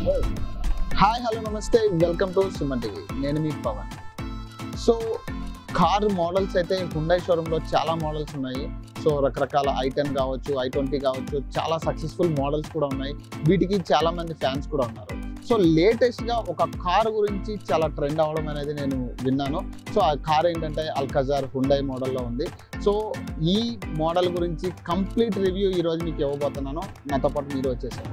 Hi hello నమస్తే welcome to Suman TV నేను మీ పవన్ సో కార్ మోడల్స్ అయితే హుండై షోరూంలో చాలా మోడల్స్ ఉన్నాయి సో రకరకాల ఐ టెన్ కావచ్చు ఐ ట్వంటీ కావచ్చు చాలా సక్సెస్ఫుల్ మోడల్స్ కూడా ఉన్నాయి వీటికి చాలా మంది ఫ్యాన్స్ కూడా ఉన్నారు సో లేటెస్ట్గా ఒక కార్ గురించి చాలా ట్రెండ్ అవ్వడం అనేది నేను విన్నాను సో ఆ కార్ ఏంటంటే అల్కజార్ హుండై మోడల్లో ఉంది సో ఈ మోడల్ గురించి కంప్లీట్ రివ్యూ ఈరోజు మీకు ఇవ్వబోతున్నాను నాతో పాటు మీరు వచ్చేసారు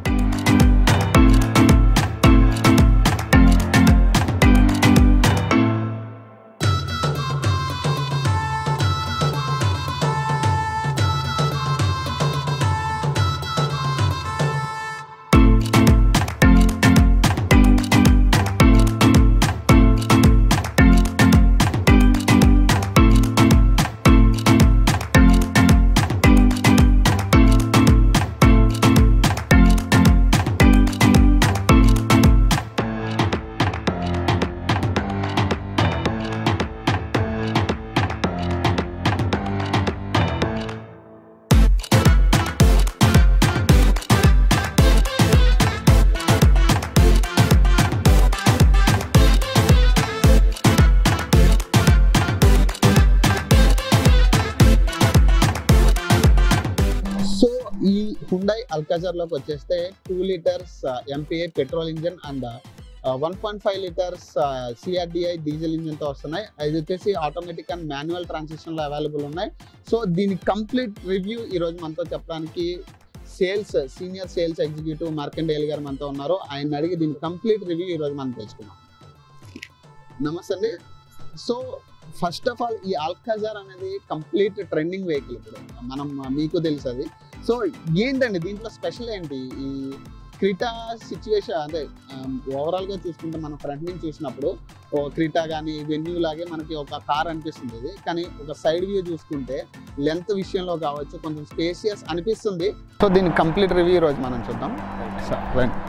సో ఈ హుండై అల్కాజర్లోకి వచ్చేస్తే two litres MPA petrol engine and one point five litres CRDI diesel ఇంజన్తో వస్తున్నాయి అది వచ్చేసి ఆటోమేటిక్ అండ్ మాన్యువల్ ట్రాన్సాక్షన్లో అవైలబుల్ ఉన్నాయి సో దీని కంప్లీట్ రివ్యూ ఈరోజు మనతో చెప్పడానికి sales senior sales executive Markandel garu మనతో ఉన్నారు ఆయన అడిగి దీని కంప్లీట్ రివ్యూ ఈరోజు మనం తెలుసుకున్నాం నమస్తే అండి సో ఫస్ట్ ఆఫ్ ఆల్ ఈ ఆల్కాజార్ అనేది కంప్లీట్ ట్రెండింగ్ వెహికల్ ఇప్పుడు మనం మీకు తెలుసు అది సో ఏంటండి దీంట్లో స్పెషల్ ఏంటి ఈ క్రీటా సిచ్యువేషన్ అదే ఓవరాల్ గా చూసుకుంటే మనం ఫ్రంట్ నుంచి చూసినప్పుడు ఓ క్రీటా కానీ వెన్యూ లాగే మనకి ఒక కార్ అనిపిస్తుంది ఇది కానీ ఒక సైడ్ వ్యూ చూసుకుంటే లెంత్ విషయంలో కావచ్చు కొంచెం స్పేసియస్ అనిపిస్తుంది సో దీని కంప్లీట్ రివ్యూ ఈరోజు మనం చూద్దాం సార్ రండి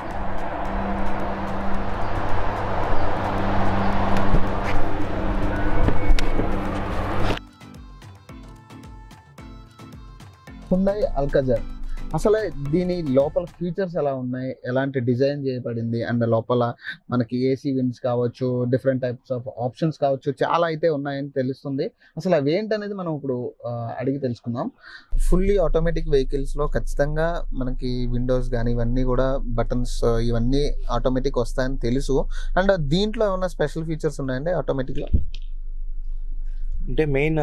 హుండై అల్కజర్ అసలు దీని లోపల ఫీచర్స్ ఎలా ఉన్నాయి ఎలాంటి డిజైన్ చేయబడింది అండ్ లోపల మనకి ఏసీ విన్స్ కావచ్చు డిఫరెంట్ టైప్స్ ఆఫ్ ఆప్షన్స్ కావచ్చు చాలా అయితే ఉన్నాయని తెలుస్తుంది అసలు అవి ఏంటనేది మనం ఇప్పుడు ఆ, అడిగి తెలుసుకుందాం ఫుల్లీ ఆటోమేటిక్ వెహికల్స్లో ఖచ్చితంగా మనకి విండోస్ కానీ ఇవన్నీ కూడా బటన్స్ ఇవన్నీ ఆటోమేటిక్ వస్తాయని తెలుసు అండ్ దీంట్లో ఏమైనా స్పెషల్ ఫీచర్స్ ఉన్నాయండి ఆటోమేటిక్లో అంటే మెయిన్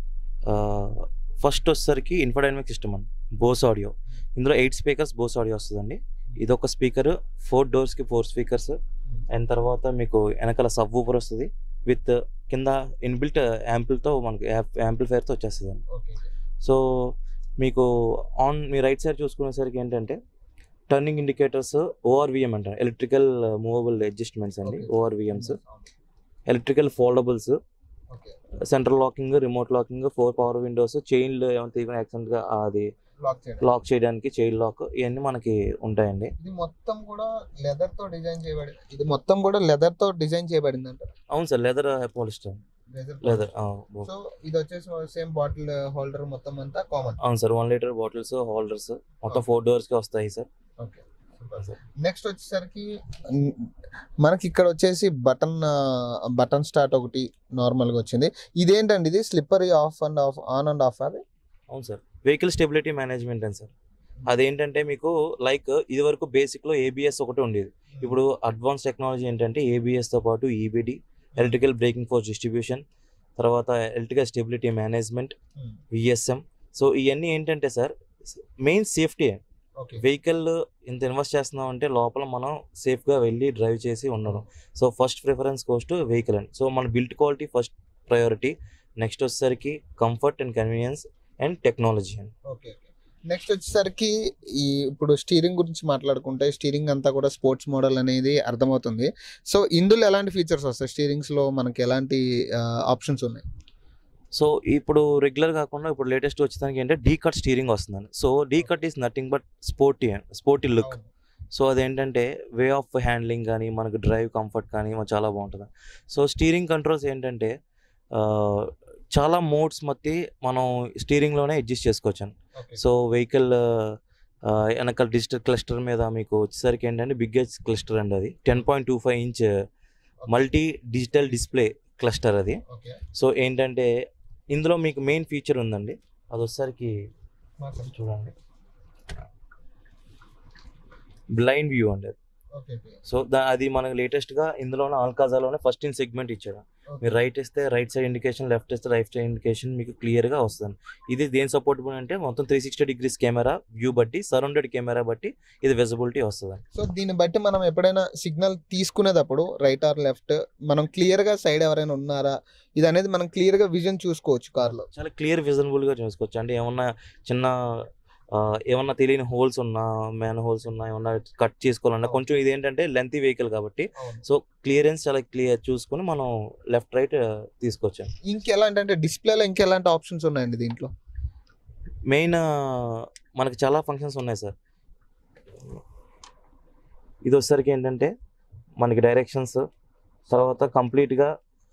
ఫస్ట్ వచ్చేసరికి ఇన్ఫోడైనమిక్ సిస్టమ్ అని బోస్ ఆడియో ఇందులో ఎయిట్ స్పీకర్స్ బోస్ ఆడియో వస్తుందండి ఇది ఒక స్పీకర్ ఫోర్ డోర్స్కి ఫోర్ స్పీకర్స్ అండ్ తర్వాత మీకు వెనకాల సబ్ ఊపర్ వస్తుంది విత్ కింద ఇన్బిల్ట్ యాంపుల్తో మనకి యాంప్లిఫైర్తో వచ్చేస్తుంది సో మీకు ఆన్ మీ రైట్ సైడ్ చూసుకునేసరికి ఏంటంటే టర్నింగ్ ఇండికేటర్స్ ఓఆర్విఎం అంటారు ఎలక్ట్రికల్ మూవబుల్ అడ్జస్ట్మెంట్స్ అండి ORVMs electrical foldables okay central locking remote locking four power windows chain ఏమైనా తీసిన యాక్సిడెంట్ గా అది లాక్ చేయడం లాక్ చేయడానికి చైన్ లాక్ ఇవన్నీ మనకి ఉంటాయండి ఇది మొత్తం కూడా లెదర్ తో డిజైన్ చేయబడి ఇది మొత్తం కూడా లెదర్ తో డిజైన్ చేయబడింది అంటారు అవును sir leather polyester leather so ఇది వచ్చేసి సేమ్ బాటిల్ హోల్డర్ మొత్తం అంతా కామన్ అవును sir one litre bottles holders మొత్తం ఫోర్ డోర్స్ కి వస్తాయి సార్ ఓకే నెక్స్ట్ వచ్చేసరికి మ్, మనకి ఇక్కడ వచ్చేసి బటన్ బటన్ స్టార్ట్ ఒకటి నార్మల్ గా వచ్చింది ఇదేంటండి ఇది slipper off and off on and off అది అవును సార్ వెహికల్ స్టెబిలిటీ మేనేజ్మెంట్ అని సార్ అదేంటంటే మీకు లైక్ ఇది వరకు బేసిక్ లో ఏబిఎస్ ఒకటి ఉండేది ఇప్పుడు అడ్వాన్స్ టెక్నాలజీ ఏంటంటే ఏబిఎస్ తో పాటు EBD electrical braking force distribution తర్వాత electrical stability management VSM so ఇవన్నీ ఏంటంటే sir main safety okay vehicle ఇంత ఇన్వెస్ట్ చేస్తున్నాం అంటే లోపల మనం సేఫ్గా వెళ్ళి డ్రైవ్ చేసి ఉండడం so first preference cost vehicle అండి సో మన built quality first priority next వచ్చేసరికి comfort and convenience and technology అండి ఓకే నెక్స్ట్ వచ్చేసరికి ఈ ఇప్పుడు స్టీరింగ్ గురించి మాట్లాడుకుంటే స్టీరింగ్ అంతా కూడా స్పోర్ట్స్ మోడల్ అనేది అర్థమవుతుంది సో ఇందులో ఎలాంటి ఫీచర్స్ వస్తాయి స్టీరింగ్స్ లో మనకి ఎలాంటి ఆప్షన్స్ ఉన్నాయి సో ఇప్పుడు రెగ్యులర్ కాకుండా ఇప్పుడు లేటెస్ట్ వచ్చేదానికి ఏంటంటే డీ కట్ స్టీరింగ్ వస్తుందండి so D cut is nothing but sporty sporty look so అదేంటంటే వే ఆఫ్ హ్యాండ్లింగ్ కానీ మనకు డ్రైవ్ కంఫర్ట్ కానీ మనకు చాలా బాగుంటుంది సో స్టీరింగ్ కంట్రోల్స్ ఏంటంటే ఆ, చాలా మోడ్స్ మట్టి మనం స్టీరింగ్లోనే అడ్జస్ట్ చేసుకోవచ్చు సో వెహికల్ ఆ, వెనకాల డిజిటల్ క్లస్టర్ మీద మీకు వచ్చేసరికి ఏంటంటే బిగ్గెస్ట్ క్లస్టర్ అండి అది ten point two five inch multi digital display cluster అది ఓకే సో ఏంటంటే ఇందులో మీకు మెయిన్ ఫీచర్ ఉందండి అది వచ్చేసరికి చూడండి బ్లైండ్ వ్యూ అండి అది ఓకే సో దా అది మనకు లేటెస్ట్గా ఇందులోనే ఆల్కాజాలోనే ఫస్ట్ ఇన్ సెగ్మెంట్ ఇచ్చాడు మీరు రైట్ ఇస్తే రైట్ సైడ్ ఇండికేషన్ లెఫ్ట్ ఇస్తే రైట్ సైడ్ ఇండికేషన్ మీకు క్లియర్గా వస్తుంది ఇది దేని సపోర్టబుల్ అంటే మొత్తం three sixty degrees camera view బట్టి సరౌండెడ్ కెమెరా బట్టి ఇది విజిబిలిటీ వస్తుంది సో దీన్ని బట్టి మనం ఎప్పుడైనా సిగ్నల్ తీసుకునేటప్పుడు రైట్ ఆర్ లెఫ్ట్ మనం క్లియర్ గా సైడ్ ఎవరైనా ఉన్నారా ఇది అనేది మనం క్లియర్ గా విజన్ చూసుకోవచ్చు కార్ లో చాలా క్లియర్ విజనబుల్గా చూసుకోవచ్చు అంటే ఏమన్నా చిన్న ఆ, ఏమన్నా తెలియని హోల్స్ ఉన్నా మ్యాన్ హోల్స్ ఉన్నా ఏమన్నా కట్ చేసుకోవాలన్నా కొంచెం ఇది ఏంటంటే లెంత్ వెహికల్ కాబట్టి సో క్లియరెన్స్ చాలా క్లియర్ చూసుకొని మనం లెఫ్ట్ రైట్ తీసుకోవచ్చు ఇంకెలాంటి అంటే డిస్ప్లేలో ఇంకెలాంటి ఆప్షన్స్ ఉన్నాయండి దీంట్లో మెయిన్ మనకి చాలా ఫంక్షన్స్ ఉన్నాయి సార్ ఇది వచ్చేసరికి ఏంటంటే మనకి డైరెక్షన్స్ తర్వాత కంప్లీట్గా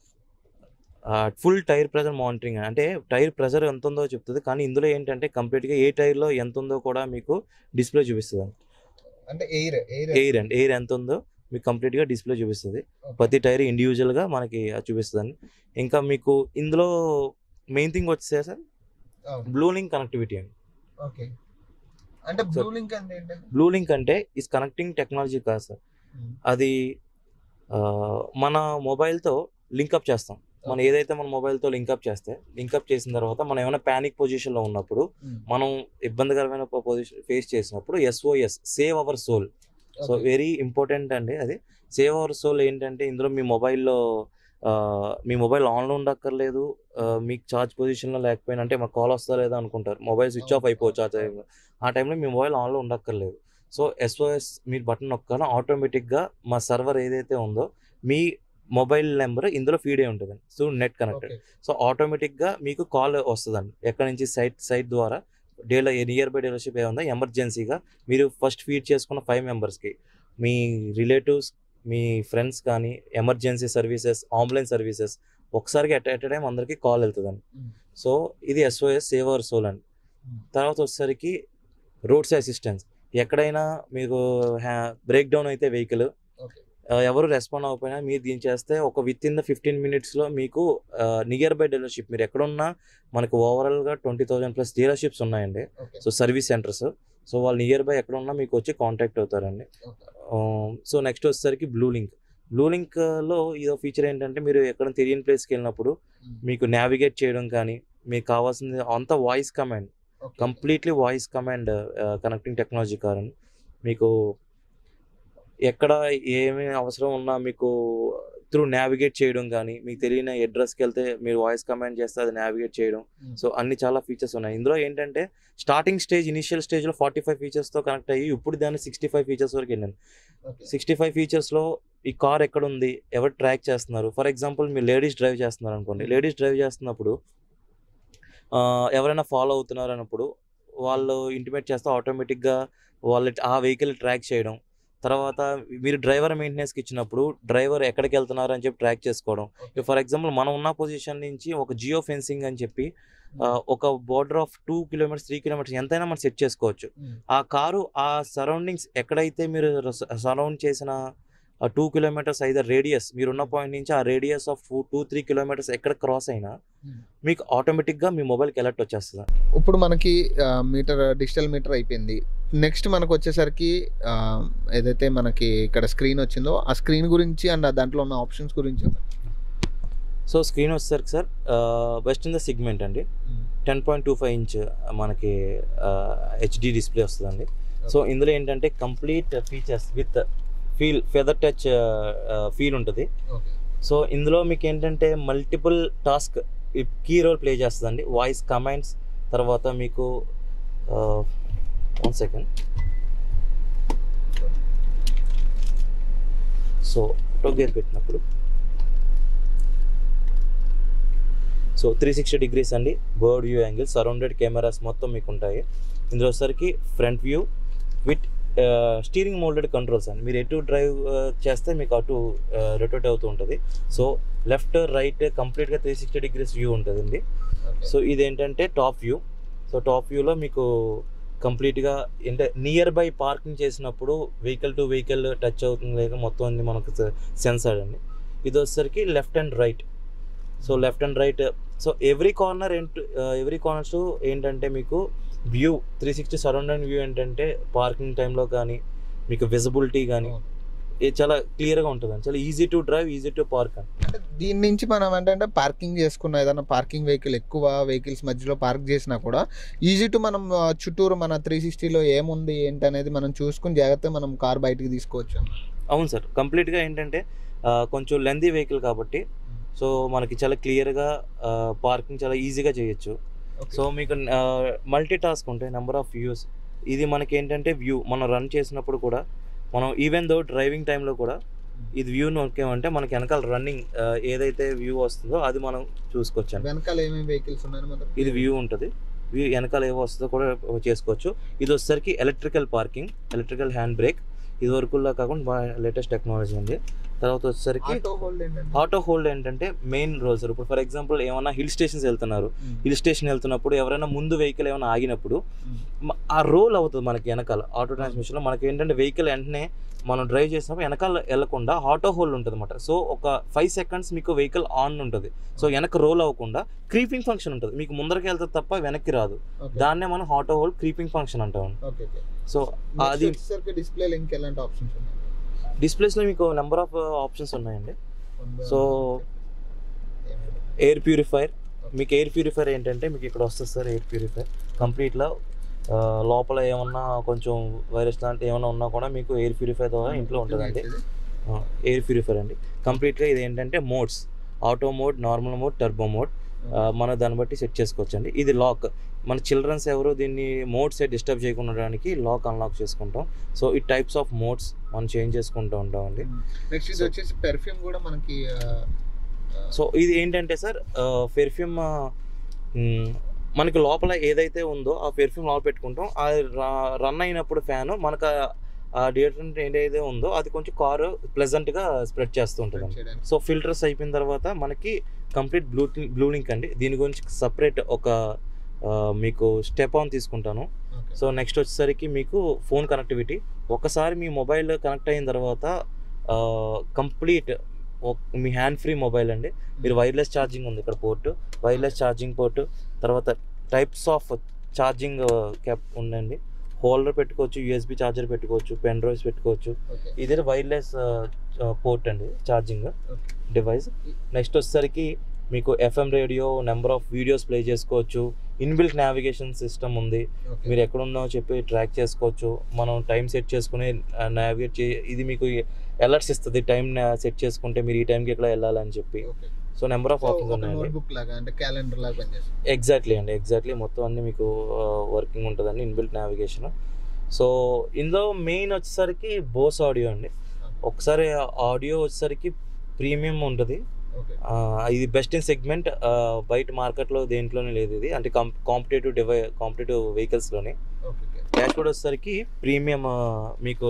ఫుల్ టైర్ ప్రెజర్ మానిటరింగ్ అంటే టైర్ ప్రెజర్ ఎంత ఉందో చెప్తుంది కానీ ఇందులో ఏంటంటే కంప్లీట్గా ఏ టైర్లో ఎంత ఉందో కూడా మీకు డిస్ప్లే చూపిస్తుంది అంటే ఎయిర్ ఎయిర్ ఎయిర్ అండి ఎయిర్ ఎంత ఉందో మీకు కంప్లీట్గా డిస్ప్లే చూపిస్తుంది ప్రతి టైర్ ఇండివిజువల్గా మనకి అది చూపిస్తుంది ఇంకా మీకు ఇందులో మెయిన్ థింగ్ వచ్చేసే సార్ బ్లూ లింక్ కనెక్టివిటీ అండి ఓకే అంటే బ్లూ లింక్ అంటే ఏంటంటే బ్లూ లింక్ అంటే ఇస్ కనెక్టింగ్ టెక్నాలజీ కాదు సార్ అది ఆ, మన మొబైల్తో లింకప్ చేస్తాం మనం ఏదైతే మన మొబైల్తో లింకప్ చేస్తే లింకప్ చేసిన తర్వాత మనం ఏమైనా ప్యానిక్ పొజిషన్లో ఉన్నప్పుడు మనం ఇబ్బందికరమైన పొజిషన్ ఫేస్ చేసినప్పుడు SOS save our soul so very important అండి అది సేవ్ అవర్ సోల్ ఏంటంటే ఇందులో మీ మొబైల్లో ఆ, మీ మొబైల్ ఆన్లో ఉండక్కర్లేదు ఆ, మీకు ఛార్జ్ పొజిషన్లో లేకపోయినా అంటే మాకు కాల్ వస్తా లేదా అనుకుంటారు మొబైల్ స్విచ్ ఆఫ్ అయిపోవచ్చు ఆ టైంలో ఆ టైంలో మీ మొబైల్ ఆన్లో ఉండక్కర్లేదు సో ఎస్ఓఎస్ మీరు బటన్ నొక్కాల ఆటోమేటిక్గా మా సర్వర్ ఏదైతే ఉందో మీ మొబైల్ నెంబర్ ఇందులో ఫీడ్ అయి ఉంటుంది సో నెట్ కనెక్టెడ్ సో ఆటోమేటిక్గా మీకు కాల్ వస్తుందండి ఎక్కడి నుంచి సైట్ సైట్ ద్వారా డీలర్ నియర్ బై డీలర్షిప్ ఏముందో ఎమర్జెన్సీగా మీరు ఫస్ట్ ఫీడ్ చేసుకున్న ఫైవ్ మెంబర్స్కి మీ రిలేటివ్స్ మీ ఫ్రెండ్స్ కానీ ఎమర్జెన్సీ సర్వీసెస్ అంబులెన్స్ సర్వీసెస్ ఒకసారికి ఎట్ ఎట్ టైం అందరికీ కాల్ వెళ్తుందండి Mm. సో ఇది ఎస్ఓఎస్ సేవ్ అవర్ సోల్ అండి Mm. తర్వాత వచ్చేసరికి రోడ్స్ అసిస్టెన్స్ ఎక్కడైనా మీకు బ్రేక్ డౌన్ అయితే వెహికల్ Okay. ఎవరు రెస్పాండ్ అవ్వకపోయినా మీరు దీన్ని చేస్తే ఒక విత్ ఇన్ ద ఫిఫ్టీన్ మినిట్స్లో మీకు నియర్ బై డీలర్షిప్ మీరు ఎక్కడున్నా మనకు ఓవరాల్గా ట్వంటీ థౌజండ్ ప్లస్ డీలర్షిప్స్ ఉన్నాయండి okay so service centres so వాళ్ళు నియర్ బై ఎక్కడ ఉన్నా మీకు వచ్చి కాంటాక్ట్ అవుతారండి సో నెక్స్ట్ వచ్చేసరికి బ్లూ లింక్ బ్లూ లింక్లో ఇదో ఫీచర్ ఏంటంటే మీరు ఎక్కడ తెలియని ప్లేస్కి వెళ్ళినప్పుడు మీకు నావిగేట్ చేయడం కానీ మీకు కావాల్సింది అంత voice command completely voice command connecting technology car అని మీకు ఎక్కడ ఏమి అవసరం ఉన్నా మీకు త్రూ నావిగేట్ చేయడం కానీ మీకు తెలియని అడ్రస్కి వెళ్తే మీరు వాయిస్ కమాండ్ చేస్తే అది నావిగేట్ చేయడం సో అన్ని చాలా ఫీచర్స్ ఉన్నాయి ఇందులో ఏంటంటే స్టార్టింగ్ స్టేజ్ ఇనిషియల్ స్టేజ్లో ఫార్టీ ఫైవ్ ఫీచర్స్తో కనెక్ట్ అయ్యి ఇప్పుడు దాన్ని సిక్స్టీ ఫైవ్ ఫీచర్స్ వరకు వెళ్ళింది సిక్స్టీ ఫైవ్ ఫీచర్స్లో ఈ కార్ ఎక్కడ ఉంది ఎవరు ట్రాక్ చేస్తున్నారు ఫర్ ఎగ్జాంపుల్ మీరు లేడీస్ డ్రైవ్ చేస్తున్నారు అనుకోండి లేడీస్ డ్రైవ్ చేస్తున్నప్పుడు ఆ, ఎవరైనా ఫాలో అవుతున్నారు అన్నప్పుడు వాళ్ళు ఇంటిమేట్ చేస్తే ఆటోమేటిక్గా వాళ్ళ ఆ వెహికల్ ట్రాక్ చేయడం తర్వాత మీరు డ్రైవర్ మెయింటెనెన్స్కి ఇచ్చినప్పుడు డ్రైవర్ ఎక్కడికి వెళ్తున్నారు అని చెప్పి ట్రాక్ చేసుకోవడం ఫర్ ఎగ్జాంపుల్ మనం ఉన్న పొజిషన్ నుంచి ఒక జియో ఫెన్సింగ్ అని చెప్పి ఆ, ఒక border of two kilometres three kilometres ఎంతైనా మనం సెట్ చేసుకోవచ్చు ఆ కారు ఆ సరౌండింగ్స్ ఎక్కడైతే మీరు సరౌండ్ చేసిన టూ కిలోమీటర్స్ అయితే రేడియస్ మీరున్న పాయింట్ నుంచి ఆ radius of two three kilometres ఎక్కడ క్రాస్ అయినా Hmm. మీకు ఆటోమేటిక్గా మీ మొబైల్కి అలర్ట్ వచ్చేస్తుంది ఇప్పుడు మనకి మీటర్ డిజిటల్ మీటర్ అయిపోయింది నెక్స్ట్ మనకు వచ్చేసరికి ఆ, ఏదైతే మనకి ఇక్కడ స్క్రీన్ వచ్చిందో ఆ స్క్రీన్ గురించి అండ్ దాంట్లో ఉన్న ఆప్షన్స్ గురించి సో స్క్రీన్ వచ్చేసరికి sir best in the segment అండి ten point two five inch మనకి హెచ్డి డిస్ప్లే వస్తుందండి సో ఇందులో ఏంటంటే complete features with feel feather touch feel ఉంటుంది సో ఇందులో మీకు ఏంటంటే multiple task key role play చేస్తుందండి వాయిస్ కమాండ్స్ తర్వాత మీకు one second so auto gear పెట్టినప్పుడు సో త్రీ సిక్స్టీ డిగ్రీస్ అండి bird view angle surrounded cameras మొత్తం మీకు ఉంటాయి ఇందులో వచ్చరికి front view with steering moulded controls అండి మీరు ఎటు డ్రైవ్ చేస్తే మీకు అటు రొటేట్ అవుతూ ఉంటుంది సో లెఫ్ట్ రైట్ కంప్లీట్గా త్రీ సిక్స్టీ డిగ్రీస్ వ్యూ ఉంటుందండి సో ఇది ఏంటంటే టాప్ వ్యూ సో టాప్ వ్యూలో మీకు కంప్లీట్గా అంటే నియర్ బై పార్కింగ్ చేసినప్పుడు వెహికల్ టు వెహికల్ టచ్ అవుతుంది లేక మొత్తం అన్ని మనకు సెన్సార్ అండి ఇది వచ్చేసరికి left and right so left and right so every corner ఏంటి ఎవ్రీ కార్నర్స్ ఏంటంటే మీకు view three sixty surrounding view ఏంటంటే పార్కింగ్ టైంలో కానీ మీకు విజిబిలిటీ కానీ ఇది చాలా క్లియర్గా ఉంటుంది చాలా easy to drive easy to park అని అంటే దీని నుంచి మనం ఏంటంటే పార్కింగ్ చేసుకున్న ఏదైనా పార్కింగ్ వెహికల్ ఎక్కువ వెహికల్స్ మధ్యలో పార్క్ చేసినా కూడా ఈజీ టు మనం ఆ, చుట్టూరు మన త్రీ సిక్స్టీలో ఏముంది ఏంటి అనేది మనం చూసుకుని జాగ్రత్తగా మనం కార్ బయటికి తీసుకోవచ్చు అవును సార్ కంప్లీట్గా ఏంటంటే ఆ, కొంచెం లెందీ వెహికల్ కాబట్టి సో మనకి చాలా క్లియర్గా పార్కింగ్ చాలా ఈజీగా చేయొచ్చు సో మీకు మల్టీ టాస్క్ ఉంటాయి నెంబర్ ఆఫ్ వ్యూస్ ఇది మనకి ఏంటంటే వ్యూ మనం రన్ చేసినప్పుడు కూడా మనం ఈవెన్ దో డ్రైవింగ్ టైంలో కూడా ఇది వ్యూ నొక్కామంటే మనకి వెనకాల రన్నింగ్ ఏదైతే వ్యూ వస్తుందో అది మనం చూసుకోవచ్చు వెనకాల ఏమేమి వెహికల్స్ ఉన్నాయి మనం ఇది వ్యూ ఉంటుంది వ్యూ వెనకాల ఏవో వస్తుందో కూడా చేసుకోవచ్చు ఇది వచ్చేసరికి electrical parking electrical hand brake ఇది వరకులా కాకుండా బాగా లేటెస్ట్ టెక్నాలజీ ఉంది తర్వాత వచ్చేసరికి ఆటో హోల్డ్ ఏంటంటే ఆటో హోల్డ్ ఏంటంటే మెయిన్ రోల్ సార్ ఇప్పుడు ఫర్ ఎగ్జాంపుల్ ఏమన్నా హిల్ స్టేషన్స్ వెళ్తున్నారు హిల్ స్టేషన్ వెళ్తున్నప్పుడు ఎవరైనా ముందు వెహికల్ ఏమైనా ఆగినప్పుడు మ- ఆ రోల్ అవుతుంది మనకి వెనకాల ఆటో ట్రాన్స్మిషన్లో మనకి ఏంటంటే వెహికల్ వెంటనే మనం డ్రైవ్ చేసినప్పుడు వెనకాల వెళ్లకుండా ఆటో హోల్డ్ ఉంటుంది అనమాట సో ఒక ఫైవ్ సెకండ్స్ మీకు వెహికల్ ఆన్ ఉంటుంది సో వెనక రోల్ అవ్వకుండా క్రీపింగ్ ఫంక్షన్ ఉంటుంది మీకు ముందరకి వెళ్తే తప్ప వెనక్కి రాదు దాన్నే మనం ఆటో హోల్డ్ క్రీపింగ్ ఫంక్షన్ అంటాం ఓకే ఓకే సో అది అది వచ్చేసరికి డిస్ప్లేలో ఇంకెలాంటి ఆప్షన్స్ ఉన్నాయి డిస్ప్లేస్లో మీకు నెంబర్ ఆఫ్ ఆప్షన్స్ ఉన్నాయండి సో ఏమేమి? ఎయిర్ ప్యూరిఫైర్ మీకు ఎయిర్ ప్యూరిఫైర్ ఏంటంటే మీకు ఇక్కడ వస్తుంది సార్ ఎయిర్ ప్యూరిఫైర్ కంప్లీట్లో లోపల ఏమన్నా కొంచెం వైరస్ లాంటి ఏమన్నా ఉన్నా కూడా మీకు ఎయిర్ ప్యూరిఫైర్ ద్వారా ఇంట్లో ఉంటుందండి ఇది? ఎయిర్ ప్యూరిఫైర్ అండి కంప్లీట్గా ఇది ఏంటంటే modes auto mode normal mode turbo mode మన దాన్ని బట్టి సెట్ చేసుకోవచ్చు అండి ఇది లాక్ మన చిల్డ్రన్స్ ఎవరు దీన్ని మోడ్స్ డిస్టర్బ్ చేయకుండా ఉండడానికి లాక్ అన్లాక్ చేసుకుంటాం సో ఈ టైప్స్ ఆఫ్ మోడ్స్ మనం చేంజ్ చేసుకుంటూ ఉంటామండి నెక్స్ట్ ఇది So- వచ్చేసి పెర్ఫ్యూమ్ కూడా మనకి ఆ, ఆ, సో ఇది ఏంటంటే సార్ పెర్ఫ్యూమ్ మనకి లోపల ఏదైతే ఉందో ఆ పెర్ఫ్యూమ్ లోపల పెట్టుకుంటాం అది రన్ అయినప్పుడు ఫ్యాన్ మనకు ఆ- ఆ డియోడ్రెంట్ ఏదైతే ఉందో అది కొంచెం కారు ప్లెజెంట్గా స్ప్రెడ్ చేస్తూ ఉంటుంది చేయడానికి. సో ఫిల్టర్స్ అయిపోయిన తర్వాత మనకి కంప్లీట్ బ్లూ బ్లూ లింక్ అండి దీని గురించి సపరేట్ ఒక ఆ, మీకు స్టెప్ ఆన్ తీసుకుంటాను Okay. సో నెక్స్ట్ వచ్చేసరికి మీకు ఫోన్ కనెక్టివిటీ ఒకసారి మీ మొబైల్ కనెక్ట్ అయిన తర్వాత కంప్లీట్ మీ హ్యాండ్ ఫ్రీ మొబైల్ అండి మీరు వైర్లెస్ ఛార్జింగ్ ఉంది ఇక్కడ పోర్ట్ వైర్లెస్ ఛార్జింగ్ పోర్ట్ తర్వాత టైప్స్ ఆఫ్ ఛార్జింగ్ క్యాప్ ఉందండి హోల్డర్ పెట్టుకోవచ్చు యూఎస్బి ఛార్జర్ పెట్టుకోవచ్చు పెన్ డ్రైవ్స్ పెట్టుకోవచ్చు Okay. ఇది వైర్లెస్ పోర్ట్ అండి ఛార్జింగ్ Okay. డివైస్ నెక్స్ట్ వచ్చేసరికి మీకు FM radio number of videos play చేసుకోవచ్చు ఇన్బిల్ట్ నావిగేషన్ సిస్టమ్ ఉంది Okay. మీరు ఎక్కడున్నో చెప్పి ట్రాక్ చేసుకోవచ్చు మనం టైం సెట్ చేసుకుని నావిగేట్ చే ఇది మీకు అలర్ట్స్ ఇస్తుంది టైం సెట్ చేసుకుంటే మీరు ఈ టైంకి ఎక్కడ వెళ్ళాలని చెప్పి Okay. So number of So, options ఒక ఉన్నాయండి నోట్బుక్ లాగా అంటే క్యాలెండర్ లాగా పనిచేస్తుంది ఎగ్జాక్ట్లీ అండి ఎగ్జాక్ట్లీ మొత్తం అన్ని మీకు వర్కింగ్ ఉంటుందండి ఇన్బిల్ట్ నావిగేషన్ సో ఇందులో మెయిన్ వచ్చేసరికి బోస్ ఆడియో అండి ఒకసారి ఆడియో వచ్చేసరికి ప్రీమియం ఉంటుంది ఓకే ఆ, ఇది బెస్ట్ ఇన్ సెగ్మెంట్ బయట మార్కెట్లో దేంట్లోనే లేదు ఇది అంటే కాంపిటేటివ్ డివై కాంపిటేటివ్ వెహికల్స్లోనే ఓకే డాష్ బోర్డ్ వచ్చేసరికి ప్రీమియం మీకు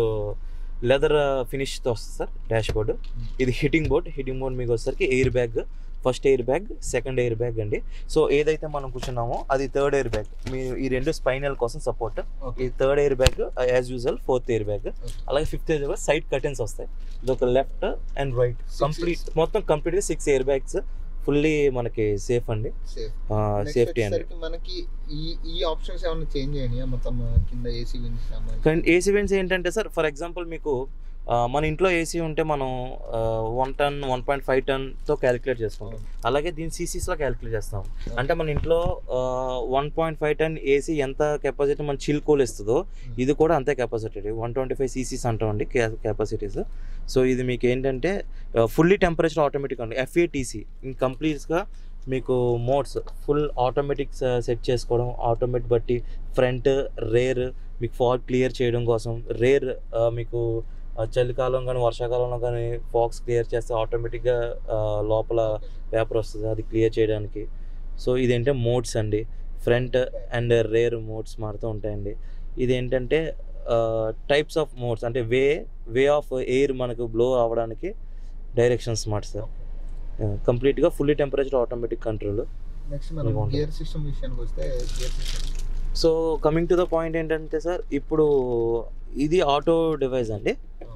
లెదర్ ఫినిష్తో వస్తుంది సార్ డాష్ బోర్డ్ ఇది హిట్టింగ్ బోర్డ్ హిట్టింగ్ బోర్డ్ మీకు వచ్చేసరికి air bag first air bag second air bag అండి సో ఏదైతే మనం కూర్చున్నామో అది థర్డ్ ఎయిర్ బ్యాగ్ మీరు ఈ రెండు స్పైనల్ కోసం సపోర్ట్ ఓకే ఈ third air bag as usual fourth air bag అలాగే fifth air bag side curtains వస్తాయి ఇది ఒక left and right Six complete is- మొత్తం కంప్లీట్గా సిక్స్ ఎయిర్ బ్యాగ్స్ ఫుల్లీ మనకి సేఫ్ అండి సేఫ్ సేఫ్టీ అండి వచ్చేసరికి మనకి ఈ ఈ ఆప్షన్స్ ఏమైనా చేంజ్ అయినాయా మొత్తం ఆ, కింద ఏసీ విన్స్ కానీ ఏసీ వెంట్స్ ఏంటంటే సార్ ఫర్ ఎగ్జాంపుల్ మీకు ఆ, మన ఇంట్లో ఏసీ ఉంటే మనం one ton one point five టన్తో క్యాలిక్యులేట్ చేసుకుంటాం అలాగే దీని సీసీస్లో క్యాలిక్యులేట్ చేస్తాం అంటే మన ఇంట్లో one point five ton AC ఎంత కెపాసిటీ మన చిల్ కూల్ ఇస్తుందో ఇది కూడా అంతే capacity one twenty five CCs అంటామండి కెపాసిటీస్ సో ఇది మీకు ఏంటంటే ఫుల్లీ టెంపరేచర్ ఆటోమేటిక్ అండి ఎఫ్ఏటీసీ కంప్లీట్గా మీకు మోడ్స్ ఫుల్ ఆటోమేటిక్ సెట్ చేసుకోవడం ఆటోమేటిక్ బట్టి ఫ్రంట్ రేర్ మీకు ఫాగ్ క్లియర్ చేయడం కోసం రేర్ మీకు ఆ, చలికాలం కానీ వర్షాకాలంలో కానీ ఫాగ్స్ క్లియర్ చేస్తే ఆటోమేటిక్గా లోపల పేపర్ వస్తుంది అది క్లియర్ చేయడానికి సో ఇదేంటే మోడ్స్ అండి ఫ్రంట్ అండ్ రేర్ మోడ్స్ మారుతూ ఉంటాయండి ఇదేంటంటే టైప్స్ ఆఫ్ మోడ్స్ అంటే వే వే ఆఫ్ ఎయిర్ మనకు బ్లో అవ్వడానికి డైరెక్షన్స్ మాట సార్ కంప్లీట్గా fully temperature automatic control next మనం బాగుంటుంది. గేర్ సిస్టమ్ విషయానికి వస్తే gear system so coming to the point ఏంటంటే సార్ ఇప్పుడు ఇది ఆటో డివైస్ అండి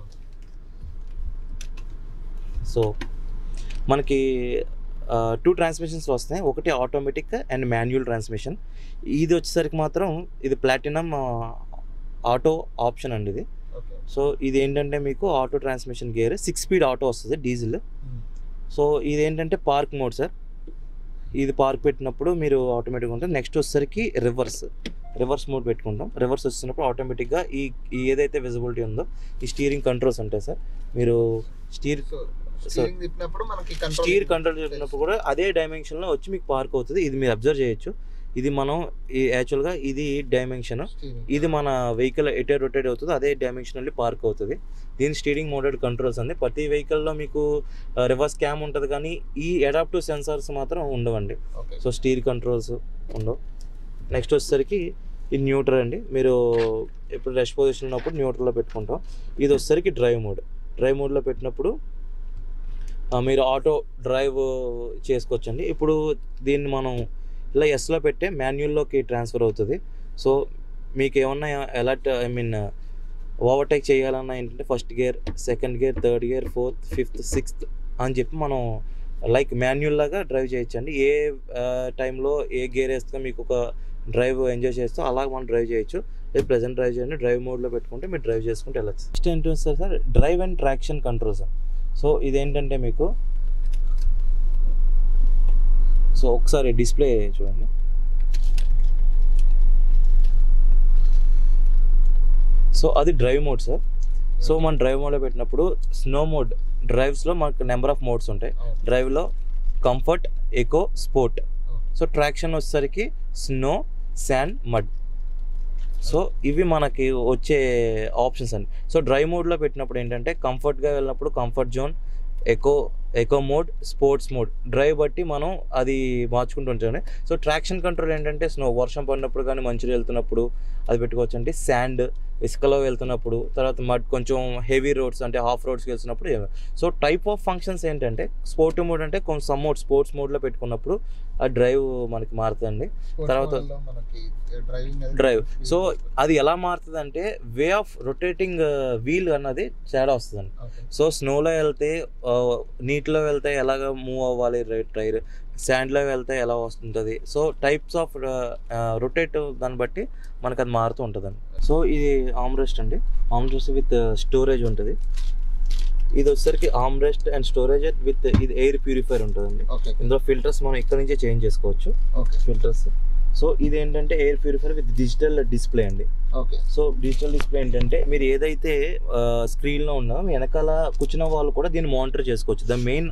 సో మనకి టూ ట్రాన్స్మిషన్స్ వస్తాయి ఒకటి ఆటోమేటిక్ అండ్ మాన్యువల్ ట్రాన్స్మిషన్ ఇది వచ్చేసరికి మాత్రం ఇది ప్లాటినం ఆటో ఆప్షన్ అండి ఇది ఓకే సో ఇది ఏంటంటే మీకు auto transmission gear six speed auto వస్తుంది డీజిల్ సో ఇది ఏంటంటే పార్క్ మోడ్ సార్ ఇది పార్క్ పెట్టినప్పుడు మీరు ఆటోమేటిక్గా ఉంటుంది నెక్స్ట్ వచ్చేసరికి రివర్స్ రివర్స్ మోడ్ పెట్టుకుంటాం రివర్స్ వచ్చినప్పుడు ఆటోమేటిక్గా ఈ ఈ ఏదైతే విజిబిలిటీ ఉందో ఈ స్టీరింగ్ కంట్రోల్స్ ఉంటాయి సార్ మీరు స్టీర్ సో స్టీరింగ్ తిప్పినప్పుడు మనకి కంట్రోల్ స్టీర్ కంట్రోల్ చేసినప్పుడు కూడా అదే డైమెన్షన్లో వచ్చి మీకు పార్క్ అవుతుంది ఇది మీరు అబ్జర్వ్ చేయొచ్చు ఇది మనం ఈ యాక్చువల్గా ఇది డైమెన్షన్ ఇది మన వెహికల్ ఎటే రొటేట్ అవుతుంది అదే డైమెన్షనల్లీ పార్క్ అవుతుంది దీని స్టీరింగ్ మోడెడ్ కంట్రోల్స్ అండి ప్రతి వెహికల్లో మీకు రివర్స్ క్యామ్ ఉంటుంది కానీ ఈ అడాప్టివ్ సెన్సార్స్ మాత్రం ఉండవండి ఓకే సో స్టీర్ కంట్రోల్స్ ఉండవు నెక్స్ట్ వచ్చేసరికి ఇది న్యూట్రల్ అండి మీరు ఇప్పుడు రెస్ట్ పొజిషన్ ఉన్నప్పుడు న్యూట్రల్లో పెట్టుకుంటాం ఇది వచ్చేసరికి డ్రైవ్ మోడ్ డ్రైవ్ మోడ్లో పెట్టినప్పుడు ఆ, మీరు ఆటో డ్రైవ్ చేసుకోవచ్చండి ఇప్పుడు దీన్ని మనం ఇలా ఎస్లో పెట్టే మాన్యువల్లోకి ట్రాన్స్ఫర్ అవుతుంది సో మీకు ఏమన్నా ఎలర్ట్ ఐ మీన్ ఓవర్టేక్ చేయాలన్నా ఏంటంటే first gear second gear third gear fourth fifth sixth అని చెప్పి మనం లైక్ మాన్యువల్ లాగా డ్రైవ్ చేయొచ్చండి ఏ టైంలో ఏ గేర్ వేస్తే మీకు ఒక డ్రైవ్ ఎంజాయ్ చేస్తూ అలా మనం డ్రైవ్ చేయొచ్చు లేదు ప్రెసెంట్ డ్రైవ్ చేయండి డ్రైవ్ మోడ్లో పెట్టుకుంటే మీరు డ్రైవ్ చేసుకుంటే వెళ్ళచ్చు నెక్స్ట్ ఏంటంటే sir sir drive and traction control sir so ఇదేంటంటే మీకు సో ఒకసారి డిస్ప్లే చూడండి సో అది డ్రైవ్ మోడ్ సార్ సో మనం డ్రైవ్ మోడ్లో పెట్టినప్పుడు స్నో మోడ్ డ్రైవ్స్లో మనకు నెంబర్ ఆఫ్ మోడ్స్ ఉంటాయి డ్రైవ్లో comfort eco sport so traction వచ్చేసరికి స్నో శాండ్ మడ్ సో ఇవి మనకి వచ్చే ఆప్షన్స్ అండి సో డ్రైవ్ మోడ్లో పెట్టినప్పుడు ఏంటంటే కంఫర్ట్గా వెళ్ళినప్పుడు comfort zone eco eco mode sports mode drive బట్టి మనం అది మార్చుకుంటూ ఉంటాం సో ట్రాక్షన్ కంట్రోల్ ఏంటంటే స్నో వర్షం పడినప్పుడు కానీ మంచిగా వెళ్తున్నప్పుడు అది పెట్టుకోవచ్చు అంటే శాండ్ ఇసుకలో వెళ్తున్నప్పుడు తర్వాత మడ్ కొంచెం హెవీ రోడ్స్ అంటే హాఫ్ రోడ్స్కి వెళ్తున్నప్పుడు ఏమి- సో టైప్ ఆఫ్ ఫంక్షన్స్ ఏంటంటే స్పోర్టివ్ మోడ్ అంటే కొంచెం సమ్ మోడ్ స్పోర్ట్స్ మోడ్లో పెట్టుకున్నప్పుడు ఆ డ్రైవ్ మనకి మారుతుంది తర్వాత మనకి డ్రైవింగ్ డ్రైవ్ సో అది ఎలా మారుతుంది అంటే వే ఆఫ్ రొటేటింగ్ వీల్ అన్నది తేడా వస్తుందండి సో స్నోలో వెళ్తే ఆ, నీటిలో వెళ్తే ఎలాగ మూవ్ అవ్వాలి టైర్ శాండ్లో వెళ్తే ఎలా వస్తుంటుంది సో టైప్స్ ఆఫ్ రొటేట్ దాన్ని బట్టి మనకు అది మారుతూ ఉంటుందండి సో ఇది ఆమ్రెస్ట్ అండి ఆమ్రెస్ట్ విత్ స్టోరేజ్ ఉంటుంది ఇది వచ్చేసరికి ఆమ్రెస్ట్ అండ్ స్టోరేజ్ విత్ ఇది ఎయిర్ ప్యూరిఫైర్ ఉంటుందండి ఓకే ఇందులో ఫిల్టర్స్ మనం ఇక్కడ నుంచే చేంజ్ చేసుకోవచ్చు ఓకే ఫిల్టర్స్ సో ఇది ఏంటంటే air purifier with digital display అండి ఓకే సో డిజిటల్ డిస్ప్లే ఏంటంటే మీరు ఏదైతే స్క్రీన్లో ఉన్నా మీ వెనకాల కూర్చున్న వాళ్ళు కూడా దీన్ని మానిటర్ చేసుకోవచ్చు ద మెయిన్